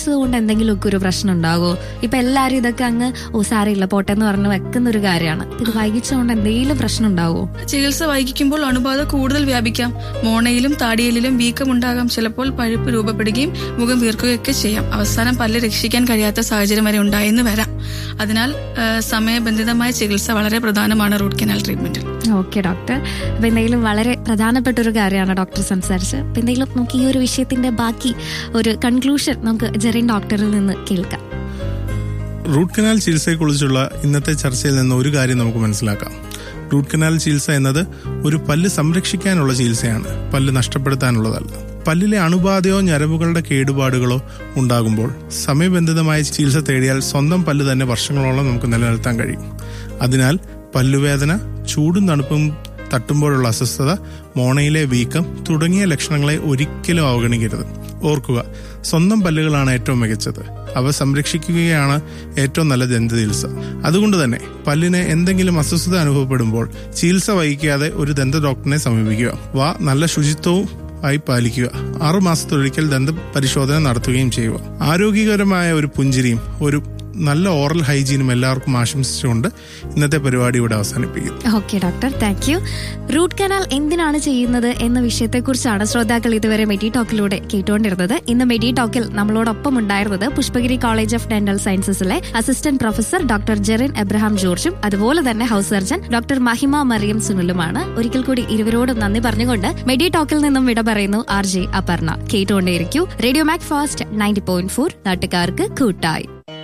വൈകിച്ചത് കൊണ്ട് എന്തെങ്കിലുമൊക്കെ ഒരു പ്രശ്നം ഉണ്ടാകുമോ ഇപ്പൊ എല്ലാരും ഇതൊക്കെ അങ്ങ് ഓ സാരമില്ല പോട്ടെ എന്ന് പറഞ്ഞ് വെക്കുന്ന ഒരു കാര്യമാണ് ഇത് വൈകിച്ചതുകൊണ്ട് എന്തെങ്കിലും പ്രശ്നം ഉണ്ടാകുമോ ചികിത്സ വൈകിക്കുമ്പോൾ അണുബാധ കൂടുതൽ വ്യാപിക്കാം മോണയിലും താടിയലിലും വീക്കം ഉണ്ടാകാം ചിലപ്പോൾ പഴുപ്പ് രൂപപ്പെടുകയും മുഖം വീർക്കുകയൊക്കെ ചെയ്യാം അവസാനം പല്ല് രക്ഷിക്കാൻ കഴിയാത്ത സാഹചര്യം വരെ ഉണ്ടായെന്ന് വരാം അതിനാൽ ആ, സമയബന്ധിതമായ ചികിത്സ വളരെ പ്രധാനമാണ് റൂട്ട് കനാൽ ട്രീറ്റ്മെന്റിൽ ഓക്കെ ഡോക്ടർ അപ്പൊ എന്തെങ്കിലും വളരെ പ്രധാനപ്പെട്ട ഒരു കാര്യമാണ് ഡോക്ടർ സംസാരിച്ച് അപ്പൊ എന്തെങ്കിലും നമുക്ക് ഈ ഒരു വിഷയത്തിന്റെ ബാക്കി ഒരു കൺക്ലൂഷൻ നമുക്ക് ജെറിൻ ഡോക്ടറിൽ നിന്ന് കേൾക്കാം റൂട്ട് കനാൽ ചികിത്സയെക്കുറിച്ചുള്ള ഇന്നത്തെ ചർച്ചയിൽ നിന്ന് ഒരു കാര്യം നമുക്ക് മനസ്സിലാക്കാം റൂട്ട് കനാൽ ചികിത്സ എന്നത് ഒരു പല്ല് സംരക്ഷിക്കാനുള്ള ചികിത്സയാണ് പല്ല് നഷ്ടപ്പെടുത്താനുള്ളതല്ല പല്ലിലെ അണുബാധയോ ഞരമ്പുകളുടെ കേടുപാടുകളോ ഉണ്ടാകുമ്പോൾ സമയബന്ധിതമായ ചികിത്സ തേടിയാൽ സ്വന്തം പല്ല് തന്നെ വർഷങ്ങളോളം നമുക്ക് നിലനിർത്താൻ കഴിയും അതിനാൽ പല്ലുവേദന ചൂടും തണുപ്പും തട്ടുമ്പോഴുള്ള അസ്വസ്ഥത മോണയിലെ വീക്കം തുടങ്ങിയ ലക്ഷണങ്ങളെ ഒരിക്കലും അവഗണിക്കരുത് ഓർക്കുക സ്വന്തം പല്ലുകളാണ് ഏറ്റവും മികച്ചത് അവ സംരക്ഷിക്കുകയാണ് ഏറ്റവും നല്ല ദന്ത ചികിത്സ അതുകൊണ്ട് തന്നെ പല്ലിന് എന്തെങ്കിലും അസ്വസ്ഥത അനുഭവപ്പെടുമ്പോൾ ചികിത്സ വഹിക്കാതെ ഒരു ദന്ത ഡോക്ടറിനെ സമീപിക്കുക വാ നല്ല ശുചിത്വവും ആയി പാലിക്കുക ആറു മാസത്തൊരിക്കൽ ദന്ത പരിശോധന നടത്തുകയും ചെയ്യുക ആരോഗ്യകരമായ ഒരു പുഞ്ചിരിയും ഒരു നല്ല ഓറൽ ഹൈജീനും എല്ലാവർക്കും ആശംസിച്ചുകൊണ്ട് ഇന്നത്തെ പരിപാടി ഇവിടെ അവസാനിപ്പിക്കുന്നു okay doctor thank you root canal എന്തിനാണ് ചെയ്യുന്നത് എന്ന വിഷയത്തെക്കുറിച്ചാണ് ശ്രോതാക്കൾ ഇതുവരെ മെഡി ടോക്കിലൂടെ കേട്ടുകൊണ്ടിരുന്നത് ഇന്ന് മെഡി ടോക്കിൽ നമ്മളോടൊപ്പം ഉണ്ടായിരുന്നത് പുഷ്പഗിരി കോളേജ് ഓഫ് ഡെന്റൽ സയൻസസിലെ assistant professor doctor Jerin Abraham ജോർജും അതുപോലെ തന്നെ ഹൗസ് സർജൻ ഡോക്ടർ മഹിമ മറിയം സുനിലുമാണ് ഒരിക്കൽ കൂടി ഇരുവരോടും നന്ദി പറഞ്ഞുകൊണ്ട് മെഡി ടോക്കിൽ നിന്നും വിട പറയുന്നു ആർ ജെ അപർണ കേട്ടുകൊണ്ടേയിരിക്കൂ radio Mac Fast ninety point four നാട്ടുകാർക്ക് കൂട്ടായി